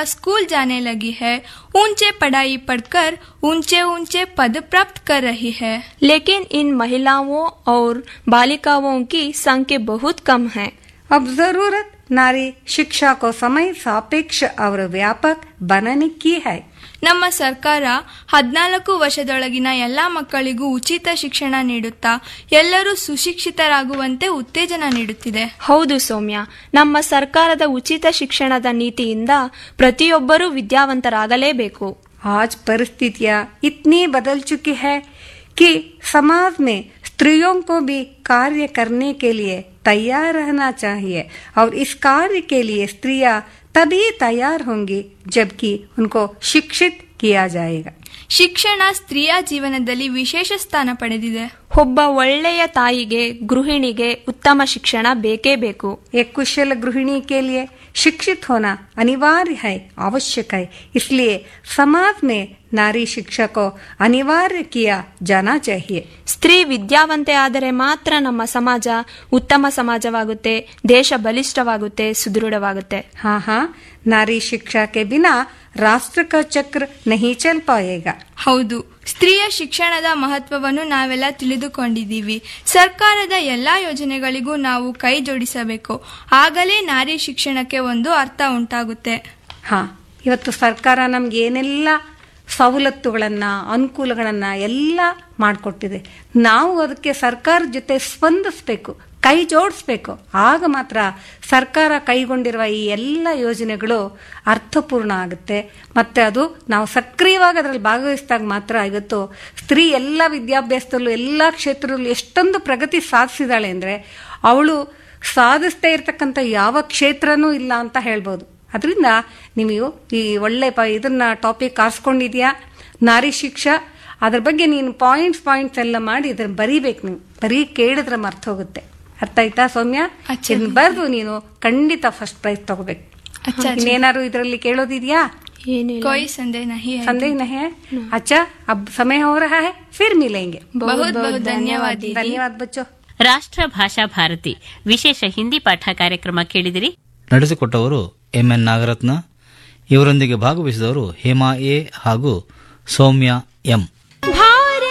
School जाने लगी है ऊंचे पढ़ाई पढ़कर ऊंचे ऊंचे पद प्राप्त कर रही है लेकिन इन महिलाओं और बालिकाओं की संख्या बहुत कम है अब जरूरत नारी शिक्षा को समय सापेक्ष और व्यापक बनाने की है ನಮ್ಮ ಸರ್ಕಾರ ಹದಿನಾಲ್ಕು ವರ್ಷದೊಳಗಿನ ಎಲ್ಲಾ ಮಕ್ಕಳಿಗೂ ಉಚಿತ ಶಿಕ್ಷಣ ನೀಡುತ್ತಾ ಎಲ್ಲರೂ ಸುಶಿಕ್ಷಿತರಾಗುವಂತೆ ಉತ್ತೇಜನ ನೀಡುತ್ತಿದೆ ಹೌದು ಸೌಮ್ಯ ನಮ್ಮ ಸರ್ಕಾರದ ಉಚಿತ ಶಿಕ್ಷಣದ ನೀತಿಯಿಂದ ಪ್ರತಿಯೊಬ್ಬರೂ ವಿದ್ಯಾವಂತರಾಗಲೇಬೇಕು आज परिस्थितियाँ इतनी बदल चुकी है कि समाज में स्त्रियों को भी कार्य करने के लिए तैयार रहना चाहिए और इस कार्य के लिए स्त्रियां तभी तैयार होंगी जबकि उनको शिक्षित किया जाएगा ಶಿಕ್ಷಣ ಸ್ತ್ರೀಯ ಜೀವನದಲ್ಲಿ ವಿಶೇಷ ಸ್ಥಾನ ಪಡೆದಿದೆ ಒಬ್ಬ ಒಳ್ಳೆಯ ತಾಯಿಗೆ ಗೃಹಿಣಿಗೆ ಉತ್ತಮ ಶಿಕ್ಷಣ ಬೇಕೇ ಬೇಕು एक कुशल गृहिणी के लिए शिक्षित होना अनिवार्य है आवश्यक है इसलिए समाज में नारी शिक्षा को अनिवार्य किया जाना चाहिए ಸ್ತ್ರೀ ವಿದ್ಯಾವಂತೆ ಆದರೆ ಮಾತ್ರ ನಮ್ಮ ಸಮಾಜ ಉತ್ತಮ ಸಮಾಜವಾಗುತ್ತೆ ದೇಶ ಬಲಿಷ್ಠವಾಗುತ್ತೆ ಸುದೃಢವಾಗುತ್ತೆ हाँ हाँ नारी शिक्षा के बिना राष्ट्र का चक्र नहीं चल पाएगा ಹೌದು ಸ್ತ್ರೀಯ ಶಿಕ್ಷಣದ ಮಹತ್ವವನ್ನು ನಾವೆಲ್ಲ ತಿಳಿದುಕೊಂಡಿದ್ದೀವಿ ಸರ್ಕಾರದ ಎಲ್ಲಾ ಯೋಜನೆಗಳಿಗೂ ನಾವು ಕೈ ಜೋಡಿಸಬೇಕು ಆಗಲೇ ನಾರಿ ಶಿಕ್ಷಣಕ್ಕೆ ಒಂದು ಅರ್ಥ ಉಂಟಾಗುತ್ತೆ ಹಾ ಇವತ್ತು ಸರ್ಕಾರ ನಮ್ಗೆ ಏನೆಲ್ಲ ಸವಲತ್ತುಗಳನ್ನ ಅನುಕೂಲಗಳನ್ನ ಎಲ್ಲ ಮಾಡಿಕೊಟ್ಟಿದೆ ನಾವು ಅದಕ್ಕೆ ಸರ್ಕಾರದ ಜೊತೆ ಸ್ಪಂದಿಸಬೇಕು ಕೈ ಜೋಡಿಸ್ಬೇಕು ಆಗ ಮಾತ್ರ ಸರ್ಕಾರ ಕೈಗೊಂಡಿರುವ ಈ ಎಲ್ಲ ಯೋಜನೆಗಳು ಅರ್ಥಪೂರ್ಣ ಆಗುತ್ತೆ ಮತ್ತೆ ಅದು ನಾವು ಸಕ್ರಿಯವಾಗಿ ಅದರಲ್ಲಿ ಭಾಗವಹಿಸಿದಾಗ ಮಾತ್ರ ಇವತ್ತು ಸ್ತ್ರೀ ಎಲ್ಲ ವಿದ್ಯಾಭ್ಯಾಸದಲ್ಲೂ ಎಲ್ಲ ಕ್ಷೇತ್ರದಲ್ಲೂ ಎಷ್ಟೊಂದು ಪ್ರಗತಿ ಸಾಧಿಸಿದಾಳೆ ಅಂದರೆ ಅವಳು ಸಾಧಿಸ್ತಾ ಇರ್ತಕ್ಕಂಥ ಯಾವ ಕ್ಷೇತ್ರನೂ ಇಲ್ಲ ಅಂತ ಹೇಳ್ಬೋದು ಅದರಿಂದ ನೀವು ಈ ಒಳ್ಳೆ ಪ ಇದನ್ನ ಟಾಪಿಕ್ ಆರಿಸ್ಕೊಂಡಿದ್ಯಾ ನಾರಿ ಶಿಕ್ಷಾ ಅದ್ರ ಬಗ್ಗೆ ನೀನು ಪಾಯಿಂಟ್ಸ್ ಪಾಯಿಂಟ್ಸ್ ಎಲ್ಲ ಮಾಡಿ ಅದನ್ನ ಬರೀಬೇಕು ನೀವು ಬರೀ ಕೇಳಿದ್ರೆ ಮರ್ತ ಹೋಗುತ್ತೆ ಅರ್ಥ ಆಯ್ತಾ ಸೌಮ್ಯ ಅಚ್ಚ. ಇದನ್ನ ಬರೆದು ನೀನು ಖಂಡಿತ ಫಸ್ಟ್ ಪ್ರೈಸ್ ತಗೋಬೇಕು ಅಚ್ಚಾ, ಅಚ್ಚಾ। ಇನ್ನೇನಾದ್ರು ಇದರಲ್ಲಿ ಕೇಳೋದಿದ್ಯಾ ಏನಿಲ್ಲ कोई संदेह नहीं है संदेह नहीं है अच्छा अब समय हो रहा है फिर मिलेंगे बहुत बहुत धन्यवाद दीदी धन्यवाद बच्चों ರಾಷ್ಟ್ರ ಭಾಷಾ ಭಾರತಿ ವಿಶೇಷ ಹಿಂದಿ ಪಾಠ ಕಾರ್ಯಕ್ರಮ ಕೇಳಿದಿರಿ ನಡೆಸಿಕೊಟ್ಟವರು ಎಂಎನ್ ನಾಗರತ್ನ ಇವರೊಂದಿಗೆ ಭಾಗವಹಿಸಿದವರು ಹೇಮಾ ಎ ಹಾಗೂ ಸೌಮ್ಯ ಎಂ